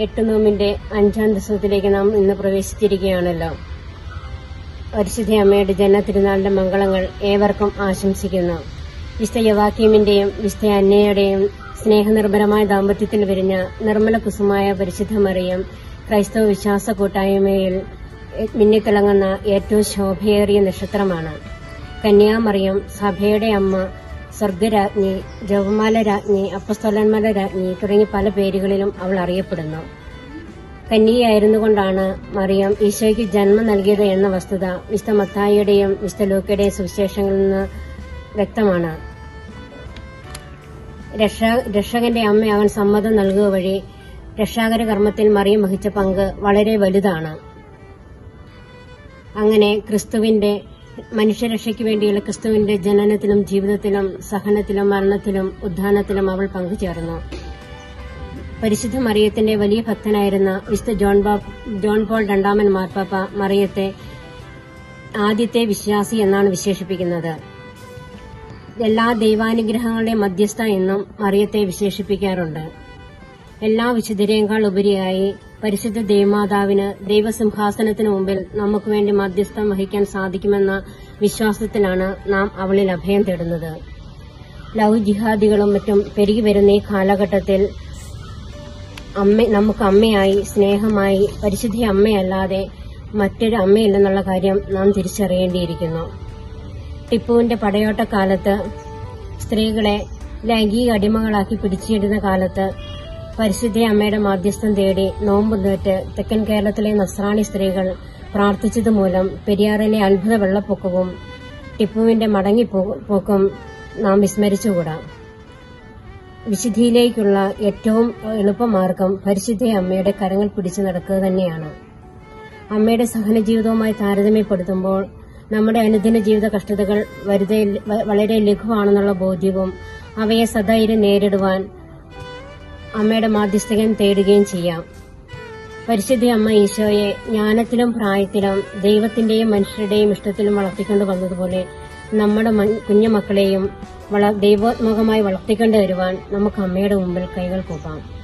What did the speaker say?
എട്ട് നോമിന്റെ അഞ്ചാം ദിവസത്തിലേക്ക് നാം ഇന്ന് പ്രവേശിച്ചിരിക്കുകയാണല്ലോ പരിശുദ്ധ അമ്മയുടെ ജനത്തിരുനാളിന്റെ മംഗളങ്ങൾ ഏവർക്കും ആശംസിക്കുന്നു വിശുദ്ധ യവാക്യമിന്റെയും വിശുദ്ധ അന്നയുടെയും സ്നേഹനിർഭരമായ ദാമ്പത്യത്തിൽ വിരിഞ്ഞ നിർമ്മല കുസുമായ പരിശുദ്ധ മറിയം ക്രൈസ്തവ വിശ്വാസ കൂട്ടായ്മയിൽ മിന്നിത്തിളങ്ങുന്ന ഏറ്റവും ശോഭയേറിയ നക്ഷത്രമാണ് കന്യാമറിയം സഭയുടെ അമ്മ സ്വർഗരാജ്ഞി ജപമാല രാജ്ഞി അപ്പസ്തോലന്മാരുടെ രാജ്ഞി തുടങ്ങി പല പേരുകളിലും അവൾ അറിയപ്പെടുന്നു കന്യയായിരുന്നുകൊണ്ടാണ് മറിയം ഈശോയ്ക്ക് ജന്മം നൽകിയത് എന്ന വസ്തുത വിശുദ്ധ മത്തായിയുടെയും വിശുദ്ധ ലൂക്കയുടെയും സുവിശേഷങ്ങളിൽ നിന്ന് വ്യക്തമാണ് രക്ഷ- രക്ഷകന്റെ അമ്മ അവൻ സമ്മതം നൽകുക വഴി രക്ഷാകര കർമ്മത്തിൽ മറിയം വഹിച്ച പങ്ക് വളരെ വലുതാണ് അങ്ങനെ ക്രിസ്തുവിന്റെ മനുഷ്യരക്ഷയ്ക്ക് വേണ്ടിയുള്ള ക്രിസ്തുവിന്റെ ജനനത്തിലും ജീവിതത്തിലും സഹനത്തിലും മരണത്തിലും ഉദ്ധാനത്തിലും അവൾ പങ്കുചേർന്നു പരിശുദ്ധ മറിയത്തിന്റെ വലിയ ഭക്തനായിരുന്ന വിശുദ്ധ ജോൺ ബാ- ജോൺ പോൾ രണ്ടാമൻ മാർപ്പാപ്പ മറിയത്തെ ആദ്യത്തെ വിശ്വാസി എന്നാണ് വിശേഷിപ്പിക്കുന്നത് എല്ലാ ദൈവാനുഗ്രഹങ്ങളുടെയും മധ്യസ്ഥ എന്നും മറിയത്തെ വിശേഷിപ്പിക്കാറുണ്ട് എല്ലാ വിശുദ്ധരേക്കാൾ ഉപരിയായി പരിശുദ്ധ ദൈവമാതാവിന് ദൈവസിംഹാസനത്തിന് മുമ്പിൽ നമുക്ക് വേണ്ടി മധ്യസ്ഥം വഹിക്കാൻ സാധിക്കുമെന്ന വിശ്വാസത്തിലാണ് നാം അവളിൽ അഭയം തേടുന്നത് ലവ് ജിഹാദികളും മറ്റും പെരുകി വരുന്ന ഈ കാലഘട്ടത്തിൽ അമ്മ നമുക്ക് അമ്മയായി സ്നേഹമായി പരിശുദ്ധ അമ്മയല്ലാതെ മറ്റൊരു അമ്മയില്ലെന്നുള്ള കാര്യം നാം തിരിച്ചറിയേണ്ടിയിരിക്കുന്നു ടിപ്പുവിന്റെ പടയോട്ടക്കാലത്ത് സ്ത്രീകളെ ലൈംഗിക അടിമകളാക്കി പിടിച്ചിടുന്ന കാലത്ത് പരിശുദ്ധ അമ്മയുടെ മാധ്യസ്ഥം തേടി നോമ്പ് നോറ്റ് തെക്കൻ കേരളത്തിലെ നസ്രാണി സ്ത്രീകൾ പ്രാർത്ഥിച്ചതുമൂലം പെരിയാറിലെ അത്ഭുത വെള്ളപ്പൊക്കവും ടിപ്പുവിന്റെ മടങ്ങിപ്പോക്കും നാം വിസ്മരിച്ചുകൂടാ വിശുദ്ധിയിലേക്കുള്ള ഏറ്റവും എളുപ്പമാർഗം പരിശുദ്ധ അമ്മയുടെ കരങ്ങൾ പിടിച്ചു നടക്കുക തന്നെയാണ് അമ്മയുടെ സഹന ജീവിതവുമായി താരതമ്യപ്പെടുത്തുമ്പോൾ നമ്മുടെ അനുദിന ജീവിത കഷ്ടതകൾ വരുതെ വ- വളരെ ലഘുവാണെന്നുള്ള ബോധ്യവും അവയെ സധൈര്യം നേരിടുവാൻ അമ്മയുടെ മാധ്യസ്ഥകൻ തേടുകയും ചെയ്യാം പരിശുദ്ധ അമ്മ ഈശോയെ ജ്ഞാനത്തിലും പ്രായത്തിലും ദൈവത്തിന്റെയും മനുഷ്യരുടെയും ഇഷ്ടത്തിലും വളർത്തിക്കൊണ്ട് വന്നതുപോലെ നമ്മുടെ മൻ- കുഞ്ഞുമക്കളെയും വള- ദൈവോത്മകമായി വളർത്തിക്കൊണ്ട് വരുവാൻ നമുക്ക് അമ്മയുടെ മുമ്പിൽ കൈകൾ കൂപ്പാം